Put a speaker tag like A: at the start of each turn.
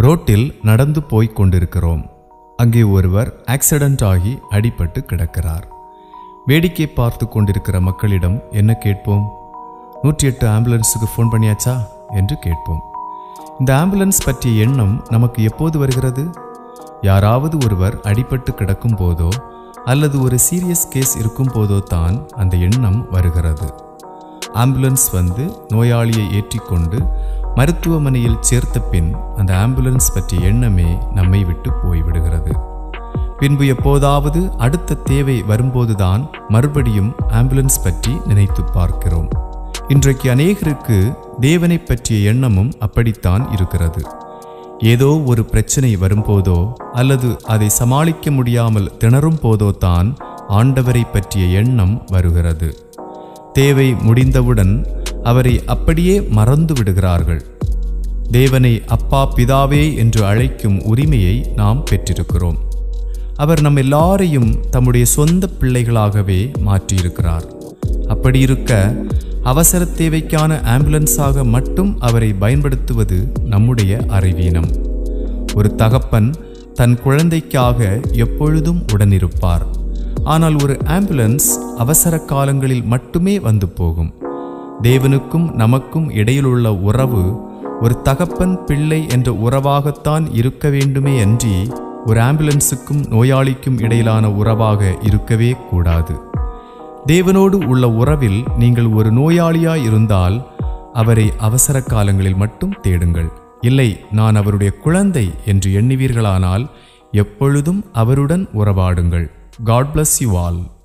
A: ரோட்டில் நடந்து போய்க் கொண்டிருக்கிறோம் அங்கே ஒருவர் ஆக்சிடென்ட் ஆகி அடிபட்டு கிடக்கிறார் வேடிக்கை பார்த்து கொண்டிருக்கிற மக்களிடம் என்ன கேட்போம் நூற்றி எட்டு ஆம்புலன்ஸுக்கு ஃபோன் பண்ணியாச்சா என்று கேட்போம் இந்த ஆம்புலன்ஸ் பற்றிய எண்ணம் நமக்கு எப்போது வருகிறது யாராவது ஒருவர் அடிபட்டு கிடக்கும் போதோ அல்லது ஒரு சீரியஸ் கேஸ் இருக்கும் போதோ தான் அந்த எண்ணம் வருகிறது ஆம்புலன்ஸ் வந்து நோயாளியை ஏற்றிக்கொண்டு மருத்துவமனையில் சேர்த்த பின் அந்த ஆம்புலன்ஸ் பற்றிய எண்ணமே நம்மை விட்டு போய்விடுகிறது பின்பு எப்போதாவது அடுத்த தேவை வரும்போதுதான் மறுபடியும் ஆம்புலன்ஸ் பற்றி நினைத்து பார்க்கிறோம் இன்றைக்கு அநேகருக்கு தேவனை பற்றிய எண்ணமும் அப்படித்தான் இருக்கிறது ஏதோ ஒரு பிரச்சனை வரும்போதோ அல்லது அதை சமாளிக்க முடியாமல் திணறும் போதோ தான் ஆண்டவரை பற்றிய எண்ணம் வருகிறது தேவை முடிந்தவுடன் அவரை அப்படியே மறந்து விடுகிறார்கள் தேவனை அப்பா பிதாவே என்று அழைக்கும் உரிமையை நாம் பெற்றிருக்கிறோம் அவர் நம் எல்லாரையும் தம்முடைய சொந்த பிள்ளைகளாகவே மாற்றியிருக்கிறார் அப்படி இருக்க அவசர தேவைக்கான ஆம்புலன்ஸாக மட்டும் அவரை பயன்படுத்துவது நம்முடைய அறிவீனம் ஒரு தகப்பன் தன் குழந்தைக்காக எப்பொழுதும் உடனிருப்பார் ஆனால் ஒரு ஆம்புலன்ஸ் அவசர காலங்களில் மட்டுமே வந்து போகும் தேவனுக்கும் நமக்கும் இடையிலுள்ள உறவு ஒரு தகப்பன் பிள்ளை என்ற உறவாகத்தான் இருக்க வேண்டுமே அன்றி ஒரு ஆம்புலன்ஸுக்கும் நோயாளிக்கும் இடையிலான உறவாக இருக்கவே கூடாது தேவனோடு உள்ள உறவில் நீங்கள் ஒரு நோயாளியாய் இருந்தால் அவரை அவசர காலங்களில் மட்டும் தேடுங்கள் இல்லை நான் அவருடைய குழந்தை என்று எண்ணுவீர்களானால் எப்பொழுதும் அவருடன் உறவாடுங்கள் காட் bless யூ ஆல்